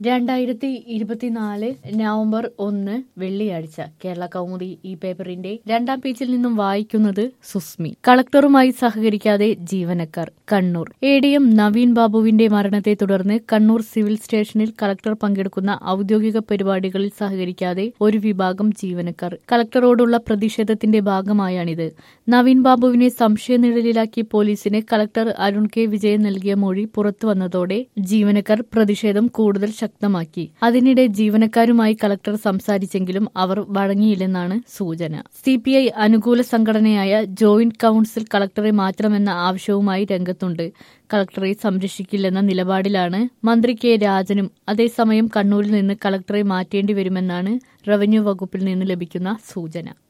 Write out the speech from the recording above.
രണ്ടായിരത്തി ഇരുപത്തിനാല് നവംബർ ഒന്ന് വെള്ളിയാഴ്ച കേരള കൗമുദി ഈ പേപ്പറിന്റെ രണ്ടാം പേജിൽ നിന്നും വായിക്കുന്നത് സുസ്മി കളക്ടറുമായി സഹകരിക്കാതെ ജീവനക്കാർ Kannur A D M Naveen ബാബുവിന്റെ മരണത്തെ തുടർന്ന് കണ്ണൂർ സിവിൽ സ്റ്റേഷനിൽ കളക്ടർ പങ്കെടുക്കുന്ന ഔദ്യോഗിക പരിപാടികളിൽ സഹകരിക്കാതെ ഒരു വിഭാഗം ജീവനക്കാർ കളക്ടറോടുള്ള പ്രതിഷേധത്തിന്റെ ഭാഗമായാണിത് നവീൻ ബാബുവിനെ സംശയനിഴലിലാക്കി പോലീസിന് കളക്ടർ അരുൺ കെ വിജയൻ നൽകിയ മൊഴി പുറത്തുവന്നതോടെ ജീവനക്കാർ പ്രതിഷേധം കൂടുതൽ ശക്തമാക്കി അതിനിടെ ജീവനക്കാരുമായി കളക്ടർ സംസാരിച്ചെങ്കിലും അവർ വഴങ്ങിയില്ലെന്നാണ് സൂചന സിപിഐ അനുകൂല സംഘടനയായ ജോയിന്റ് കൌൺസിൽ കളക്ടറെ മാറ്റണമെന്ന ആവശ്യവുമായി രംഗത്തുണ്ട് കളക്ടറെ സംരക്ഷിക്കില്ലെന്ന നിലപാടിലാണ് മന്ത്രി കെ രാജനും അതേസമയം കണ്ണൂരിൽ നിന്ന് കളക്ടറെ മാറ്റേണ്ടി വരുമെന്നാണ് റവന്യൂ വകുപ്പിൽ നിന്ന് ലഭിക്കുന്ന സൂചന